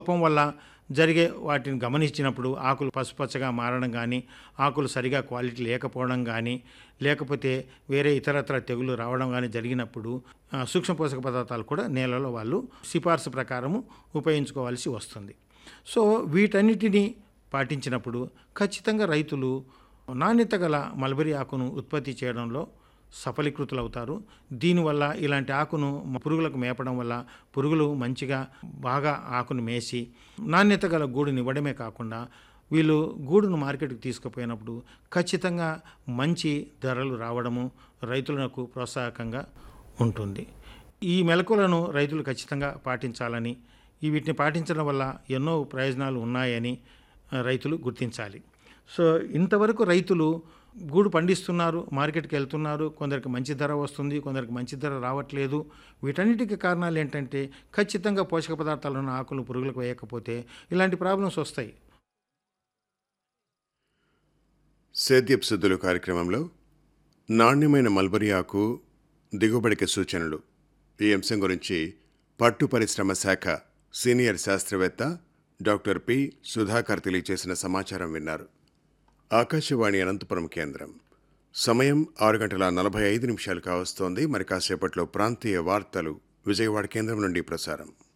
లోపం వల్ల జరిగే వాటిని గమనించినప్పుడు ఆకులు పసుపచ్చగా మారడం కానీ ఆకులు సరిగా క్వాలిటీ లేకపోవడం కానీ లేకపోతే వేరే ఇతరత్ర తెగులు రావడం కానీ జరిగినప్పుడు ఆ, సూక్ష్మ పోషక పదార్థాలు కూడా నేలలో వాళ్ళు సిఫార్సు ప్రకారము ఉపయోగించుకోవాల్సి వస్తుంది సో వీటన్నిటినీ పాటించినప్పుడు ఖచ్చితంగా రైతులు నాణ్యత గల మల్బరీ ఆకును ఉత్పత్తి చేయడంలో సఫలీకృతులవుతారు దీనివల్ల ఇలాంటి ఆకును పురుగులకు మేపడం వల్ల పురుగులు మంచిగా బాగా ఆకును మేసి నాణ్యత గల గూడుని ఇవ్వడమే కాకుండా వీళ్ళు గూడును మార్కెట్కి తీసుకుపోయినప్పుడు ఖచ్చితంగా మంచి ధరలు రావడము రైతులకు ప్రోత్సాహకంగా ఉంటుంది ఈ మెలకులను రైతులు ఖచ్చితంగా పాటించాలని ఈ వీటిని పాటించడం వల్ల ఎన్నో ప్రయోజనాలు ఉన్నాయని ఆ, రైతులు గుర్తించాలి సో ఇంతవరకు రైతులు గూడు పండిస్తున్నారు మార్కెట్కి వెళ్తున్నారు కొందరికి మంచి ధర వస్తుంది కొందరికి మంచి ధర రావట్లేదు వీటన్నిటికీ కారణాలు ఏంటంటే ఖచ్చితంగా పోషక పదార్థాలను ఆకులు పురుగులకు వేయకపోతే ఇలాంటి ప్రాబ్లమ్స్ వస్తాయి సేద్యపు సిద్ధులు కార్యక్రమంలో నాణ్యమైన మల్బరీ ఆకు దిగుబడికి సూచనలు ఈ అంశం గురించి పట్టు పరిశ్రమ శాఖ సీనియర్ శాస్త్రవేత్త డాక్టర్ పి సుధాకర్ తెలియజేసిన సమాచారం విన్నారు ఆకాశవాణి అనంతపురం కేంద్రం సమయం ఆరు గంటల నలభై ఐదు నిమిషాలు కావస్తోంది మరి కాసేపట్లో ప్రాంతీయ వార్తలు విజయవాడ కేంద్రం నుండి ప్రసారం